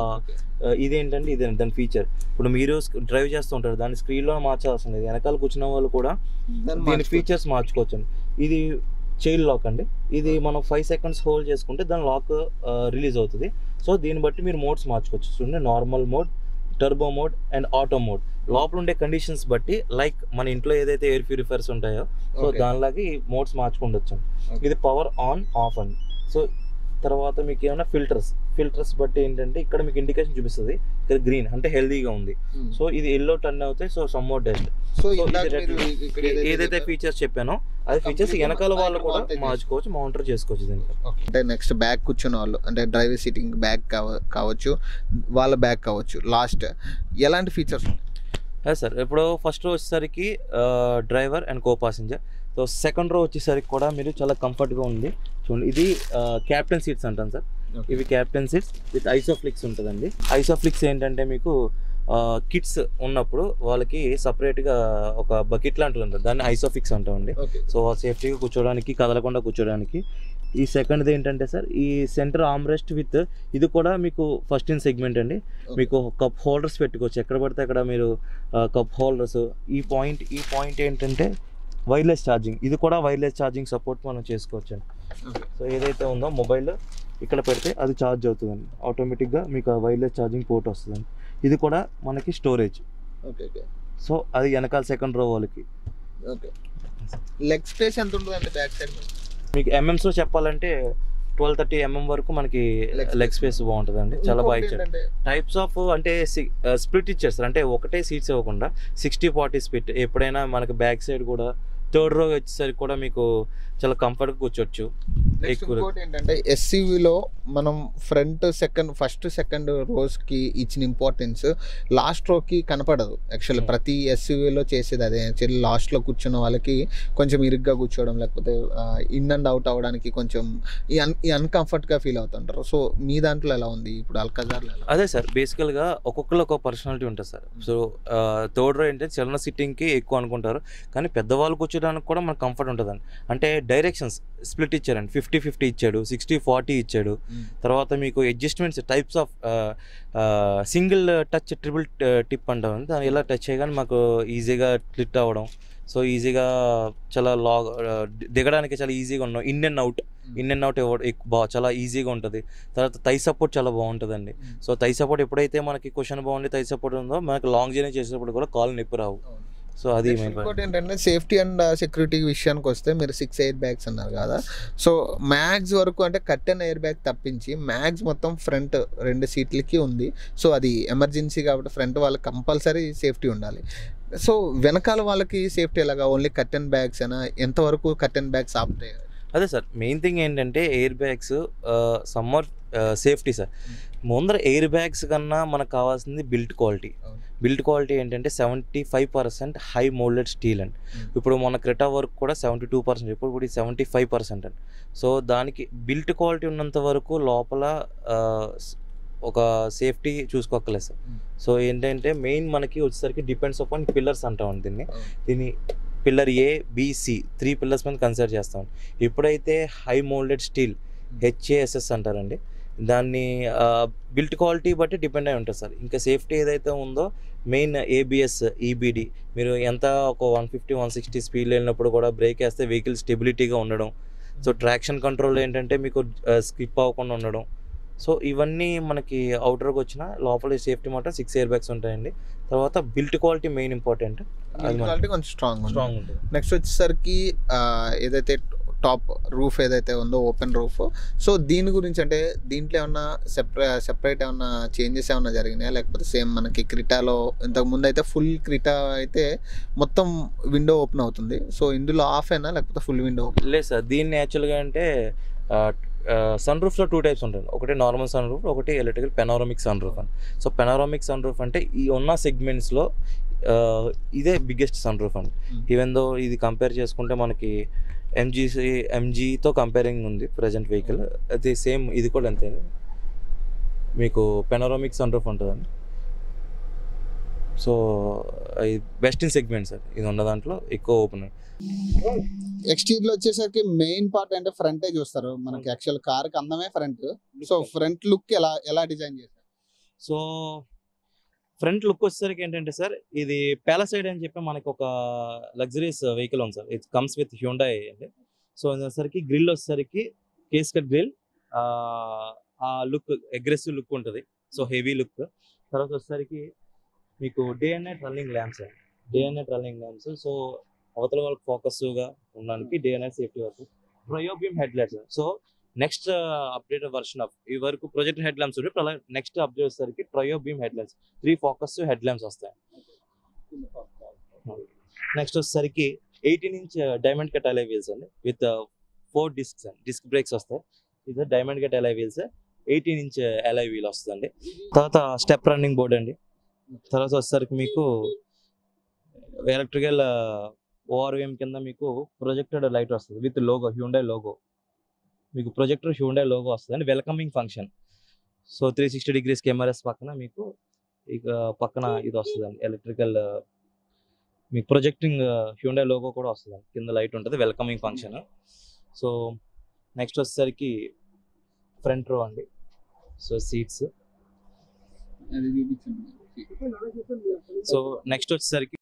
ఇది ఏంటంటే ఇది దాని ఫీచర్ ఇప్పుడు మీరు డ్రైవ్ చేస్తూ ఉంటారు దాని స్క్రీన్లో మార్చాల్సింది వెనకాల కూర్చున్న వాళ్ళు కూడా దీని ఫీచర్స్ మార్చుకోవచ్చు అండి ఇది చైల్డ్ లాక్ అండి ఇది మనం ఫైవ్ సెకండ్స్ హోల్డ్ చేసుకుంటే దాని లాక్ రిలీజ్ అవుతుంది సో దీన్ని బట్టి మీరు మోడ్స్ మార్చుకోవచ్చు చూడండి normal mode turbo mode and auto mode లోపల ఉండే కండిషన్స్ బట్టి లైక్ మన ఇంట్లో ఏదైతే ఎయిర్ ప్యూరిఫైర్స్ ఉంటాయో సో Okay. దానిలాగా ఈ మోడ్స్ మార్చుకుండొచ్చు Okay. ఇది పవర్ ఆన్ ఆఫ్ అండి సో తర్వాత మీకు ఏమైనా ఫిల్టర్స్ ఫిల్టర్స్ బట్టి ఏంటంటే ఇక్కడ మీకు ఇండికేషన్ చూపిస్తుంది ఇక్కడ గ్రీన్ అంటే హెల్దీగా ఉంది సో ఇది ఎల్లో టర్న్ అవుతాయి so some more dust so so ఇందాక ఇది మీరు red- ఇక్కడ ఏదైతే చెప్పారో- ఫీచర్స్ చెప్పానో అది ఫీచర్స్ Completely వెనకాల వాళ్ళు monitor కూడా చేసుకోవచ్చు. మార్చుకోవచ్చు మానిటర్ చేసుకోవచ్చు దీనికి Okay. అంటే నెక్స్ట్ బ్యాక్ కూర్చున్న వాళ్ళు అంటే డ్రైవర్ సీటింగ్ బ్యాక్ కావచ్చు వాళ్ళ బ్యాక్ కావచ్చు లాస్ట్ ఎలాంటి ఫీచర్స్ అదే సార్ ఇప్పుడు ఫస్ట్ రో వచ్చేసరికి driver and co passenger so second row వచ్చేసరికి కూడా మీరు చాలా కంఫర్ట్గా ఉంది చూడండి ఇది క్యాప్టెన్ సీట్స్ అంటాను సార్ ఇవి క్యాప్టెన్ సీట్స్ విత్ ఐసోఫ్లిక్స్ ఉంటుందండి ఐసోఫ్లిక్స్ ఏంటంటే మీకు కిడ్స్ ఉన్నప్పుడు వాళ్ళకి సపరేట్గా ఒక బకెట్ లాంటిది ఉంటుంది దాన్ని ఐసోఫిక్స్ అంటామండి ఓకే సో సేఫ్టీగా కూర్చోడానికి కదలకుండా కూర్చోడానికి ఈ సెకండ్ది ఏంటంటే సార్ ఈ సెంటర్ ఆమ్రెస్ట్ విత్ ఇది కూడా మీకు ఫస్ట్ ఇన్ సెగ్మెంట్ అండి మీకు కప్ హోల్డర్స్ పెట్టుకోవచ్చు ఎక్కడ పడితే అక్కడ మీరు కప్ హోల్డర్స్ ఈ పాయింట్ ఈ పాయింట్ ఏంటంటే వైర్లెస్ ఛార్జింగ్ ఇది కూడా వైర్లెస్ ఛార్జింగ్ సపోర్ట్ మనం చేసుకోవచ్చు అండి Okay. సో ఏదైతే ఉందో మొబైల్ ఇక్కడ పెడితే అది ఛార్జ్ అవుతుందండి ఆటోమేటిక్గా మీకు వైర్లెస్ ఛార్జింగ్ పోర్ట్ వస్తుందండి ఇది కూడా మనకి స్టోరేజ్ ఓకే ఓకే సో అది వెనకాల సెకండ్ రో వాళ్ళకి ఓకే లెగ్ స్పేస్ ఎంత ఉంటుంది అంటే బ్యాక్ సైడ్ మీకు ఎంఎంస్లో చెప్పాలంటే ట్వెల్వ్ థర్టీ ఎంఎం వరకు మనకి Leg లెగ్ space. స్పేస్ బాగుంటుందండి చాలా బాగా ఇంకొకటి ఇచ్చాడు ఏంటంటే, టైప్స్ ఆఫ్ అంటే స్ప్లిట్ ఇచ్చారు సార్ అంటే ఒకటే సీట్స్ ఇవ్వకుండా సిక్స్టీ ఫార్టీ స్ప్లిట్ ఎప్పుడైనా మనకి బ్యాక్ సైడ్ కూడా థర్డ్ రో వచ్చేసరికి కూడా మీకు చాలా కంఫర్ట్గా కూర్చోవచ్చు నెక్స్ట్ ఎక్కువ ఇంకోటి ఏంటంటే ఎస్సీవీలో మనం front second first second rows కి ఇచ్చిన ఇంపార్టెన్స్ లాస్ట్ రో కి కనపడదు యాక్చువల్లీ Hmm. ప్రతి ఎస్సీవీలో చేసేది అదే యాక్చువల్లీ లాస్ట్ లో కూర్చున్న వాళ్ళకి కొంచెం ఇరుగ్గా కూర్చోవడం లేకపోతే ఇన్ అండ్ అవుట్ అవ్వడానికి కొంచెం ఈ అన్ ఈ అన్కంఫర్ట్ గా ఫీల్ అవుతుంటారు సో మీ దాంట్లో ఎలా ఉంది ఇప్పుడు అల్కజార్లో ఎలా అదే సార్ బేసికల్గా ఒక్కొక్కరు ఒక పర్సనాలిటీ ఉంటుంది సార్ సో థర్డ్ రో ఏంటంటే చిన్న సిట్టింగ్కి ఎక్కువ అనుకుంటారు కానీ పెద్దవాళ్ళు కూర్చోడానికి కూడా మనకు కంఫర్ట్ ఉంటుందండి అంటే డైరెక్షన్స్ స్ప్లిట్ ఇచ్చారండి ఫిఫ్టీ ఫిఫ్టీ ఇచ్చాడు సిక్స్టీ ఫార్టీ ఇచ్చాడు తర్వాత మీకు adjustments types of single touch triple tip అంటాం దాన్ని ఇలా టచ్ చేయగానే మాకు ఈజీగా క్లిట్ అవ్వడం సో ఈజీగా చాలా లాగ్ దిగడానికి చాలా ఈజీగా ఉన్నాం in and out in and out బా చాలా ఈజీగా ఉంటుంది తర్వాత తై సపోర్ట్ చాలా బాగుంటుందండి సో తై సపోర్ట్ ఎప్పుడైతే మనకి క్వశ్చన్ బాగుండి తై సపోర్ట్ ఉందో మనకి లాంగ్ జర్నీ చేసేటప్పుడు కూడా కాల్ నొప్పి రావు సో అది Next మెయిన్ ఇంకోటి ఏంటంటే సేఫ్టీ అండ్ సెక్యూరిటీ విషయానికి వస్తే మీరు సిక్స్ ఎయిర్ బ్యాగ్స్ అన్నారు కదా సో మ్యాగ్స్ వరకు అంటే కట్టెన్ ఎయిర్ బ్యాగ్ తప్పించి మ్యాగ్స్ మొత్తం ఫ్రంట్ రెండు సీట్లకి ఉంది సో అది ఎమర్జెన్సీ కాబట్టి ఫ్రంట్ వాళ్ళకి కంపల్సరీ సేఫ్టీ ఉండాలి సో వెనకాల వాళ్ళకి సేఫ్టీ ఎలాగా ఓన్లీ కట్టెన్ బ్యాగ్స్ అయినా ఎంతవరకు కట్టెన్ బ్యాగ్స్ ఆపుతాయి అదే సార్ మెయిన్ థింగ్ ఏంటంటే air bags summer safety sir ముందర ఎయిర్ బ్యాగ్స్ కన్నా మనకు కావాల్సింది బిల్ట్ క్వాలిటీ అవును. బిల్ట్ క్వాలిటీ ఏంటంటే seventy five percent high molded steel అండి ఇప్పుడు మన క్రెటా వర్క్ కూడా సెవెంటీ టూ పర్సెంట్ ఇప్పుడు ఇప్పుడు సెవెంటీ ఫైవ్ పర్సెంట్ అండి సో దానికి బిల్ట్ క్వాలిటీ ఉన్నంత వరకు లోపల ఆ, స్- ఒక సేఫ్టీ చూసుకోక్కర్లేదు సార్ Mm. సో ఏంటంటే మెయిన్ మనకి వచ్చేసరికి డిపెండ్స్ అపాన్ పిల్లర్స్ అంటాం దీన్ని అవును. దీన్ని pillar A BC three pillars మీద కన్సిడర్ చేస్తాం ఎప్పుడైతే హై మోల్డెడ్ స్టీల్ హెచ్ఏఎస్ఎస్ అంటారండి దాన్ని బిల్ట్ క్వాలిటీ బట్టి డిపెండ్ అయి ఉంటుంది సార్ ఇంకా సేఫ్టీ ఏదైతే ఉందో మెయిన్ ఏబిఎస్ ఈబిడి మీరు ఎంత ఒక one fifty one sixty speed వెళ్ళినప్పుడు కూడా బ్రేక్ వేస్తే వెహికల్ స్టెబిలిటీగా ఉండడం సో ట్రాక్షన్ కంట్రోల్ ఏంటంటే మీకు స్కిప్ అవ్వకుండా ఉండడం సో ఇవన్నీ మనకి అవుటర్కి వచ్చిన లోపల సేఫ్టీ మాత్రం సిక్స్ ఇయర్ బ్యాగ్స్ ఉంటాయండి తర్వాత బిల్ట్ క్వాలిటీ మెయిన్ ఇంపార్టెంట్ అది మనకి క్వాలిటీ కొంచెం స్ట్రాంగ్ స్ట్రాంగ్ ఉంటుంది నెక్స్ట్ వచ్చేసరికి ఆ, ఏదైతే టాప్ రూఫ్ ఏదైతే ఉందో ఓపెన్ రూఫ్ సో దీని గురించి అంటే దీంట్లో ఏమన్నా సెపరే సెపరేట్ ఏమన్నా చేంజెస్ ఏమన్నా జరిగినాయా లేకపోతే సేమ్ మనకి క్రిటాలో ఇంతకు ముందు అయితే ఫుల్ క్రిటా అయితే మొత్తం విండో ఓపెన్ అవుతుంది సో ఇందులో ఆఫ్ అయినా లేకపోతే ఫుల్ విండో ఓపెన్ లేదు సార్ దీన్ని యాక్చువల్గా అంటే సన్ రూఫ్లో టూ టైప్స్ ఉంటుంది ఒకటి నార్మల్ సన్ రూఫ్ ఒకటి ఎలక్ట్రికల్ పెనారోమిక్ సన్ రూఫ్ అని సో పెనారోమిక్ సన్ రూఫ్ అంటే ఈ ఉన్న సెగ్మెంట్స్లో ఇదే బిగ్గెస్ట్ సన్ రూఫ్ అండి Hmm. ఈవెన్ దో ఇది కంపేర్ చేసుకుంటే మనకి ఎంజీసీ ఎంజీతో కంపేరింగ్ ఉంది ప్రజెంట్ వెహికల్ అది సేమ్ ఇది కూడా అంతే మీకు పెనారోమిక్ సన్ రూఫ్ ఉంటుందండి so best in segment sir ఇది ఉన్న దాంట్లో ఎక్కువ ఓపెన్ ఎక్స్టీరియర్ వచ్చేసరికి మెయిన్ పార్ట్ అంటే ఫ్రంటే చూస్తారు మనకి యాక్చువల్ కార్ కి అందమే ఫ్రంట్ సో ఫ్రంట్ లుక్ ఎలా ఎలా డిజైన్ చేశారు సో ఫ్రంట్ లుక్ వచ్చేసరికి ఏంటంటే సార్ ఇది ప్యాలసైడ్ అని చెప్పి మనకి ఒక లగ్జరీస్ వెహికల్ ఉంది sir it comes with Hyundai అండి సో ఇది వచ్చేసరికి గ్రిల్ వచ్చేసరికి కేస్ కట్ గ్రిల్ ఆ లుక్ అగ్రెసివ్ లుక్ ఉంటుంది సో హెవీ లుక్ తర్వాత వచ్చేసరికి మీకు day and night running lamps అండి day and night running lamps so అవతల వాళ్ళకి ఫోకస్గా ఉండడానికి day and night safety work trio beam head lights so next update version of ఈ వరకు ప్రొజెక్ట్ హెడ్ ల్యాంప్స్ ఉంటే నెక్స్ట్ అప్డేట్ వచ్చేసరికి trio beam head lamps three focus head lamps వస్తాయి next వచ్చేసరికి eighteen inch diamond cut alloy wheels అండి with four discs అండి disc brakes వస్తాయి ఇది diamond cut alloy wheels eighteen inch alloy wheel వస్తుందండి తర్వాత స్టెప్ రన్నింగ్ బోర్డ్ అండి తర్వాత వచ్చేసరికి మీకు ఎలక్ట్రికల్ ఓఆర్విఎం కింద మీకు ప్రొజెక్టెడ్ లైట్ వస్తుంది విత్ లోగో హ్యూండై లోగో మీకు ప్రొజెక్టర్ హ్యూండై లోగో వస్తుంది and welcoming function so three sixty degrees cameras పక్కన మీకు ఇక పక్కన ఇది వస్తుందండి ఎలక్ట్రికల్ మీకు ప్రొజెక్టింగ్ హ్యూండై లోగో కూడా వస్తుందండి కింద లైట్ ఉంటుంది వెల్కమింగ్ ఫంక్షన్ సో నెక్స్ట్ వచ్చేసరికి ఫ్రంట్ రో అండి సో సీట్స్ అది చూపించండి సో నెక్స్ట్ వచ్చేసరికి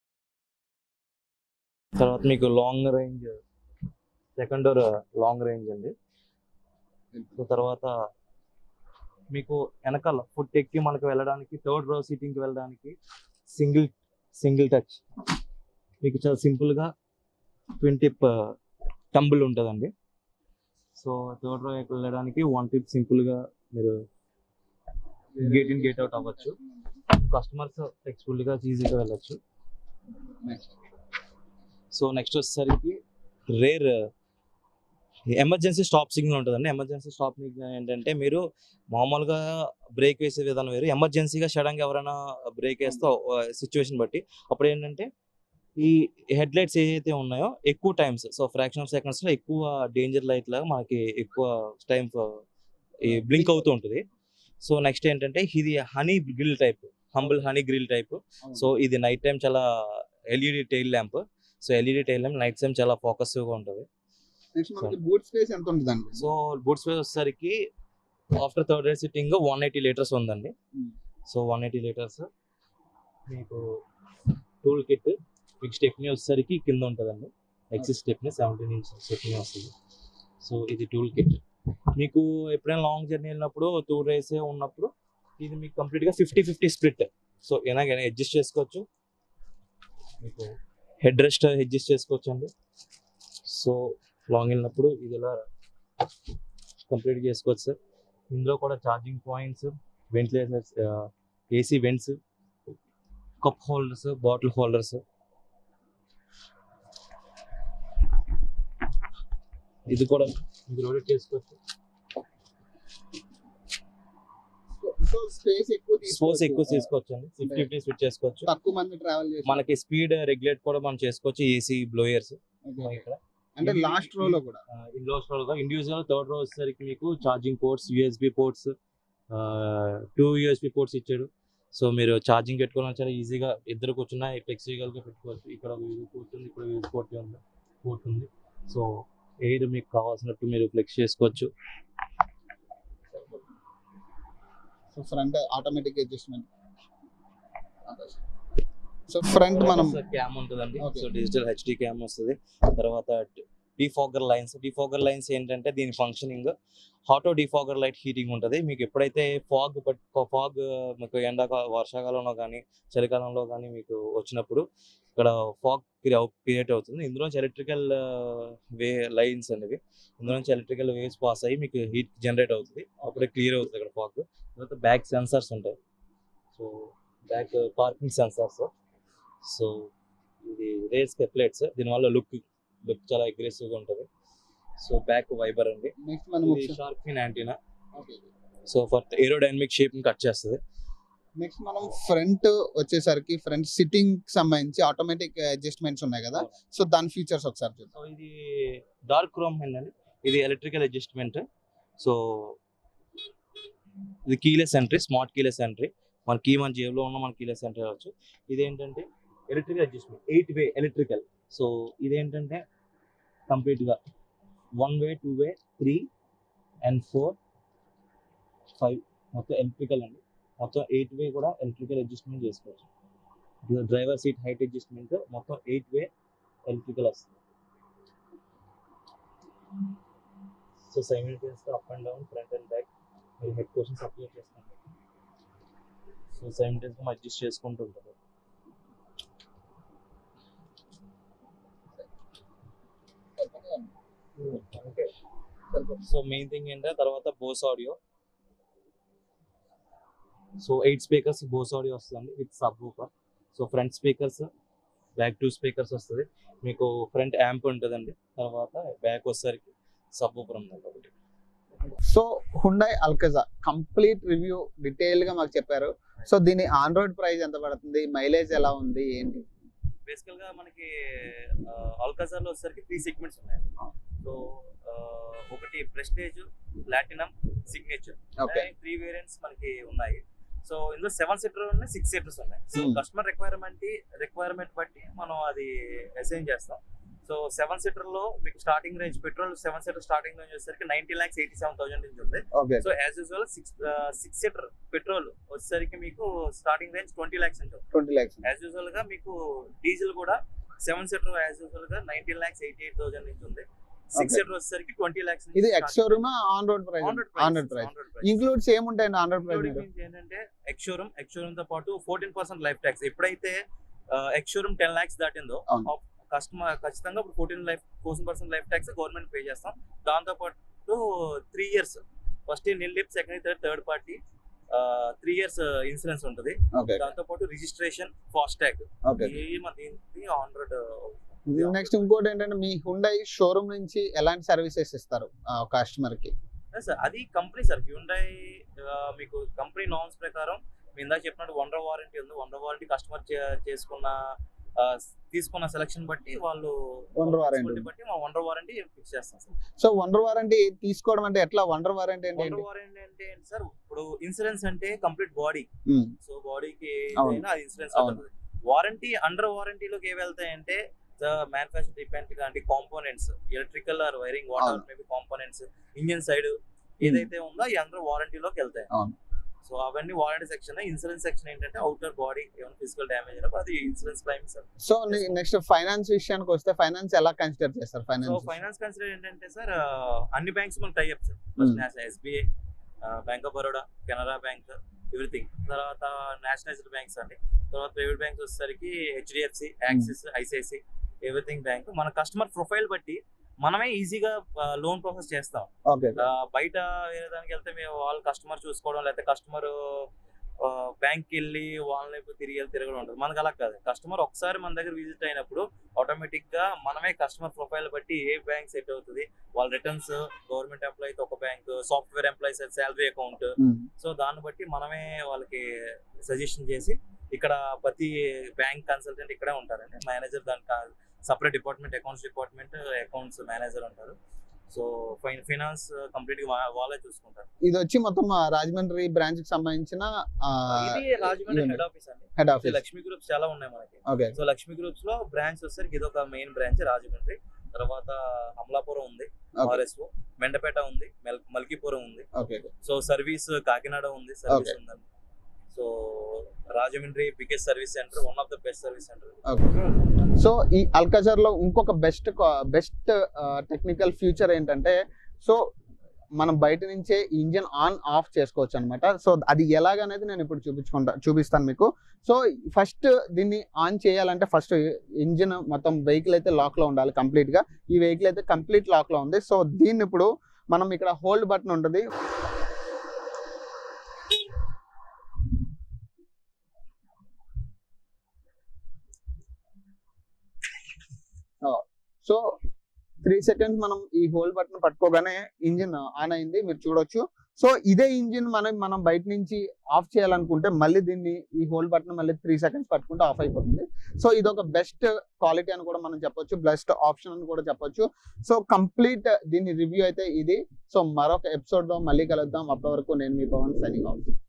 తర్వాత మీకు long range second door long range అండి సో తర్వాత మీకు వెనకాల ఫుట్ ఎక్కి మనకు వెళ్ళడానికి థర్డ్ రో సీటింగ్కి వెళ్ళడానికి సింగిల్ సింగిల్ టచ్ మీకు చాలా సింపుల్గా ట్వంటీ టంబుల్ ఉంటుందండి సో థర్డ్ రో వెళ్ళడానికి వన్ టిప్ సింపుల్ గా మీరు గేట్ ఇన్ గేట్ అవుట్ అవ్వచ్చు కస్టమర్స్ ఫ్లెక్సిబుల్ గా ఈజీగా వెళ్ళొచ్చు సో నెక్స్ట్ వచ్చేసరికి రేర్ ఎమర్జెన్సీ స్టాప్ సిగ్నల్ ఉంటుందండి ఎమర్జెన్సీ స్టాప్ సిగ్నల్ ఏంటంటే మీరు మామూలుగా బ్రేక్ వేసే విధానం వేరు ఎమర్జెన్సీగా సడన్గా ఎవరైనా బ్రేక్ వేస్తే సిచ్యువేషన్ బట్టి అప్పుడు ఏంటంటే ఈ హెడ్ లైట్స్ ఏవైతే ఉన్నాయో ఎక్కువ times so fraction of seconds లో ఎక్కువ డేంజర్ లైట్ లాగా మనకి ఎక్కువ టైం బ్లింక్ అవుతూ ఉంటుంది సో నెక్స్ట్ ఏంటంటే ఇది honey grille type humble honey grille type so ఇది నైట్ టైం చాలా LED tail lamp so LED tail lamp night time చాలా ఫోకస్ గా ఉంటుంది నెక్స్ట్ మనకి బూట్ స్పేస్ ఎంత ఉంటుందండి సో బూట్ స్పేస్ వచ్చేసరికి after third day sitting one eighty litres ఉందండి Hmm. So one eighty litres మీకు టూల్ కిట్ మీకు స్టెప్నీ వచ్చేసరికి కింద ఉంటుందండి ఎక్సిస్ స్టెప్నీ సెవెంటీన్ ఇంచ్ స్టెప్నీ వస్తుంది సో ఇది టూల్ కిట్ మీకు ఎప్పుడైనా లాంగ్ జర్నీ వెళ్ళినప్పుడు టూ డేస్ ఉన్నప్పుడు ఇది మీకు కంప్లీట్ గా ఫిఫ్టీ ఫిఫ్టీ స్ప్లిట్ సో ఎలాగైనా అడ్జస్ట్ చేసుకోవచ్చు మీకు హెడ్ రెస్ట్ అడ్జస్ట్ చేసుకోవచ్చు అండి సో లాంగ్ వెళ్ళినప్పుడు ఇది ఇలా కంప్లీట్ చేసుకోవచ్చు సార్ ఇందులో కూడా charging points ventilators AC vents cup holders bottle holders ఇది కూడా ఇది రొటేట్ చేసుకోవచ్చు సో స్పేస్ ఎక్కువ స్పోర్ట్స్ ఎక్కువ తీసుకోవచ్చు. తీసుకోవచ్చు అండి ఫిఫ్టీ ఫిఫ్టీ స్విచ్ చేసుకోవచ్చు తక్కువ మంది ట్రావెల్ చేసి మనకి స్పీడ్ రెగ్యులేట్ కూడా మనం చేసుకోవచ్చు ఏసీ బ్లోయర్స్ ఇక్కడ అంటే లాస్ట్ రో లో కూడా ఇండోర్ గా ఇండివిజువల్ థర్డ్ రో వచ్చేసరికి మీకు charging ports USB ports two USB ports ఇచ్చాడు సో మీరు ఛార్జింగ్ పెట్టుకోవడం చాలా ఈజీగా ఇద్దరు కూర్చున్నా ఫ్లెక్సిబుల్ గా పెట్టుకోవచ్చు ఇక్కడ యూజ్ కూర్చుంది ఇక్కడ యూజ్ పోర్ట్ ఉంది పోర్ట్ ఉంది సో ఎయిర్ మీకు కావాల్సినట్టు మీరు ఫ్లెక్స్ చేసుకోవచ్చు so front automatic adjustment so front మనం క్యామ్ ఉంటుందండి Okay. So digital HD cam వస్తుంది తర్వాత డిఫాగర్ లైన్స్ డిఫాగర్ లైన్స్ ఏంటంటే దీని functioning auto defogger light heating ఉంటుంది మీకు ఎప్పుడైతే ఫాగ్ ఫాగ్ మీకు ఎండాక వర్షాకాలంలో కానీ చలికాలంలో కానీ మీకు వచ్చినప్పుడు ఇక్కడ ఫాగ్ క్రియేట్ అవుతుంది ఇందులోంచి ఎలక్ట్రికల్ వే లైన్స్ అనేవి ఇందులోంచి ఎలక్ట్రికల్ వేవ్స్ పాస్ అయ్యి మీకు హీట్ జనరేట్ అవుతుంది అప్పుడే క్లియర్ అవుతుంది ఇక్కడ ఫాగ్ తర్వాత బ్యాక్ సెన్సార్స్ ఉంటాయి so back parking sensors so ఇది రేస్ ప్లేట్స్ దీనివల్ల లుక్ లుక్ చాలా అగ్రెసివ్ గా ఉంటుంది సో బ్యాక్ వైబర్ అండి నెక్స్ట్ మనం ఇది shark fin antenna so for aerodynamic shape ని కట్ చేస్తుంది నెక్స్ట్ మనం ఫ్రంట్ వచ్చేసరికి ఫ్రంట్ సిట్టింగ్ సంబంధించి ఆటోమేటిక్ అడ్జస్ట్మెంట్స్ ఉన్నాయి కదా సో దాని ఫీచర్స్ ఒకసారి చూద్దాం సో ఇది డార్క్ క్రోమ్ అండి ఇది ఎలక్ట్రికల్ అడ్జస్ట్మెంట్ సో ఇది keyless entry smart keyless entry మన కీ మన జేబులో ఉన్న మన కీలెస్ ఎంట్రీ అవ్వచ్చు ఇదేంటంటే electrical adjustment eight way electrical so ఇదేంటంటే కంప్లీట్ గా one way two way three and four five మొత్తం ఎలక్ట్రికల్ అండి మొత్తం ఎయిట్ వే కూడా ఎలక్ట్రికల్ అడ్జస్ట్మెంట్ చేసుకోవచ్చు డ్రైవర్ సీట్ హైట్ అడ్జస్ట్మెంట్ మొత్తం ఎయిట్ వే ఎలక్ట్రికల్ వస్తుంది సో సైమిల్టేనియస్ గా up and down front and back మీరు హెడ్ క్వశ్చన్స్ అప్లై చేస్తాను సో సైమిల్టేనియస్ గా అడ్జస్ట్ చేసుకుంటూ ఉంటారు సో మెయిన్ థింగ్ ఏంటంటే తర్వాత Bose audio so eight speakers Bose audio వస్తుంది with subwoofer so front speakers back two speakers వస్తుంది మీకు ఫ్రంట్ యాంప్ ఉంటుందండి తర్వాత బ్యాక్ వచ్చేసరికి సబ్ ఊపర్ ఉందండి ఒకటి so Hyundai Alcazar complete review detail గా మాకు చెప్పారు సో దీని ఆన్ రోడ్ ప్రైస్ ఎంత పడుతుంది మైలేజ్ ఎలా ఉంది ఏంటి బేసికల్ గా మనకి ఆల్కాజార్ లో వచ్చేసరికి త్రీ సెగ్మెంట్స్ ఉన్నాయి సో ఒకటి prestige platinum signature okay three variants మనకి ఉన్నాయి సో ఇందులో సెవెన్ సీటర్ ఉన్నాయి సిక్స్ సీటర్స్ ఉన్నాయి so Hmm. Customer requirement requirement బట్టి మనం అది అసైన్ చేస్తాం సో సెవెన్ సీటర్ లో మీకు starting range petrol seven seater starting range వచ్చేసరికి ninety lakhs eighty seven thousand నుంచి ఉంది okay so as usual six six seater petrol వచ్చేసరికి మీకు స్టార్టింగ్ రేంజ్ ట్వంటీ లాక్స్ నుంచి ఉంది ట్వంటీ ల్యాక్స్ యాజ్ యూజువల్ గా మీకు డీజిల్ కూడా సెవెన్ సీటర్ యాజ్ యూజువల్ గా nineteen lakhs eighty eight thousand నుంచి ఉంది సిక్స్ Okay. సీటర్ వచ్చేసరికి ట్వంటీ లాక్స్ ఇది ex showroom on road price on road price includes ఏముంటాయండి on road price including means ఏంటంటే ఎక్స్షోరూమ్ ఎక్స్షోరూమ్ తో పాటు ఫోర్టీన్ పర్సెంట్ లైఫ్ ట్యాక్స్ ఎప్పుడైతే ఎక్స్షోరూమ్ టెన్ లాక్స్ దాటిందో అవును. కస్టమర్ ఖచ్చితంగా ఇప్పుడు fourteen life fourteen percent life tax government pay చేస్తాం దాంతో పాటు to three years first nil lip second third third party three years insurance ఉంటుంది ఓకే దాంతో పాటు రిజిస్ట్రేషన్ ఫాస్ట్ ట్యాగ్ ఓకే దీనికి హండ్రెడ్ నెక్స్ట్ ఇంకోటి ఏంటంటే మీ హుండై షోరూమ్ నుంచి ఎలాంటి సర్వీసెస్ ఇస్తారు కస్టమర్ కి సార్ అది కంపెనీ సార్ హ్యూండై మీకు కంపెనీ నామ్స్ ప్రకారం మీ ఇందాక చెప్పినట్టు వండర్ వారంటీ ఉంది వండర్ వారంటీ కస్టమర్ చేసుకున్న ఆ, తీసుకున్న సెలక్షన్ బట్టి వాళ్ళు Wonder warranty. flexibility బట్టి మా వండర్ వారంటీ ఫిక్స్ చేస్తాం సార్ సో వండర్ వారంటీ తీసుకోవడం అంటే ఎట్లా వండర్ వారంటీ అంటే వండర్ ఏంటి వారంటీ అంటే ఏంటి సార్ ఇప్పుడు ఇన్సూరెన్స్ అంటే కంప్లీట్ బాడీ ఉమ్, సో బాడీకి అవును. అది ఇన్సూరెన్స్ అవును. వారంటీ అండర్ వారంటీలోకి ఏ వెళ్తాయంటే మ్యానుఫాక్చర్ డిపెండ్ అంటే components electrical or wiring water అవును. మేబీ కాంపోనెంట్స్ ఇంజిన్ సైడ్ ఏదైతే ఉందో అవి అండర్ వారంటీలోకి వెళ్తాయి అవును. సో అవన్నీ వారంటీ సెక్షన్ ఇన్సూరెన్స్ సెక్షన్ ఏంటంటే అవుటర్ బాడీ ఏమైనా ఫిజికల్ డ్యామేజ్ అయినప్పుడు అది insurance claim sir so next finance విషయానికి వస్తే ఫైనాన్స్ ఎలా కన్సిడర్ చేస్తారు సో ఫైనాన్స్ ఫైనాన్స్ కన్సిడర్ ఏంటంటే సార్ అన్ని బ్యాంక్స్ మనకు tie up sir Hmm. First SBI bank of Baroda Canara bank everything తర్వాత నేషనలైజ్డ్ బ్యాంక్స్ అండి తర్వాత ప్రైవేట్ బ్యాంక్స్ వచ్చేసరికి HDFC Axis ICICI everything bank మన కస్టమర్ ప్రొఫైల్ బట్టి మనమే ఈజీగా లోన్ ప్రాసెస్ చేస్తాం ఓకే ఆ, బయట వేరే దానికి వెళ్తే మేము వాళ్ళ కస్టమర్ చూసుకోవడం లేకపోతే కస్టమర్ బ్యాంక్ వెళ్ళి వాళ్ళని తిరిగి వెళ్ళి తిరగడం ఉంటుంది మనకు అలా కాదు కస్టమర్ ఒకసారి మన దగ్గర విజిట్ అయినప్పుడు ఆటోమేటిక్ గా మనమే కస్టమర్ ప్రొఫైల్ బట్టి ఏ బ్యాంక్ సెట్ అవుతుంది వాళ్ళ రిటర్న్స్ గవర్నమెంట్ ఎంప్లాయీ అయితే ఒక bank software employees salary account so దాన్ని బట్టి మనమే వాళ్ళకి సజెషన్ చేసి ఇక్కడ ప్రతి బ్యాంక్ కన్సల్టెంట్ ఇక్కడే ఉంటారండి మేనేజర్ దానికి separate department accounts department accounts manager ఉంటారు సో ఫైన్ ఫైనాన్స్ కంప్లీట్ గా వా- వాళ్ళే చూసుకుంటారు ఇది వచ్చి మొత్తం ఆ, రాజమండ్రి బ్రాంచ్ కి సంబంధించిన ఇది రాజమండ్రి unit. హెడ్ ఆఫీస్ అండి హెడ్ ఇది ఆఫీస్ లక్ష్మీ గ్రూప్స్ చాలా ఉన్నాయి మనకి ఓకే సో లక్ష్మీ గ్రూప్స్ లో బ్రాంచ్ వచ్చేసరికి ఇది ఒక మెయిన్ బ్రాంచ్ రాజమండ్రి తర్వాత అమలాపురం ఉంది Okay. ఆర్ఎస్ఓ మెండపేట ఉంది మెల్- మల్కీపురం ఉంది ఓకే సో సర్వీస్ కాకినాడ ఉంది సర్వీస్ Okay. ఉందండి so Rajahmundry biggest service center one of the best service center okay so ఈ అల్కజర్ లో ఇంకొక బెస్ట్ బెస్ట్ టెక్నికల్ ఫ్యూచర్ ఏంటంటే సో మనం బయట నుంచే ఇంజిన్ ఆన్ ఆఫ్ చేసుకోవచ్చు అనమాట సో అది ఎలాగనేది నేను ఇప్పుడు చూపించుకుంటా చూపిస్తాను మీకు సో ఫస్ట్ దీన్ని ఆన్ చేయాలంటే ఫస్ట్ ఇంజిన్ మొత్తం వెహికల్ అయితే లాక్ లో ఉండాలి కంప్లీట్ గా ఈ వెహికల్ అయితే కంప్లీట్ లాక్ లో ఉంది సో దీన్ని ఇప్పుడు మనం ఇక్కడ హోల్డ్ బటన్ ఉంటుంది సో త్రీ సెకండ్స్ మనం ఈ హోల్డ్ బటన్ పట్టుకోగానే ఇంజిన్ ఆన్ అయింది మీరు చూడొచ్చు సో ఇదే ఇంజిన్ మనం మనం బయట నుంచి ఆఫ్ చేయాలనుకుంటే మళ్ళీ దీన్ని ఈ హోల్డ్ బటన్ మళ్ళీ త్రీ సెకండ్స్ పట్టుకుంటే ఆఫ్ అయిపోతుంది సో ఇది ఒక బెస్ట్ క్వాలిటీ అని కూడా మనం చెప్పొచ్చు బెస్ట్ ఆప్షన్ అని కూడా చెప్పొచ్చు సో కంప్లీట్ దీని రివ్యూ అయితే ఇది సో మరొక ఎపిసోడ్ లో మళ్ళీ కలుద్దాం అప్పటి వరకు నేను మీ పవన్ సైనింగ్ ఆఫ్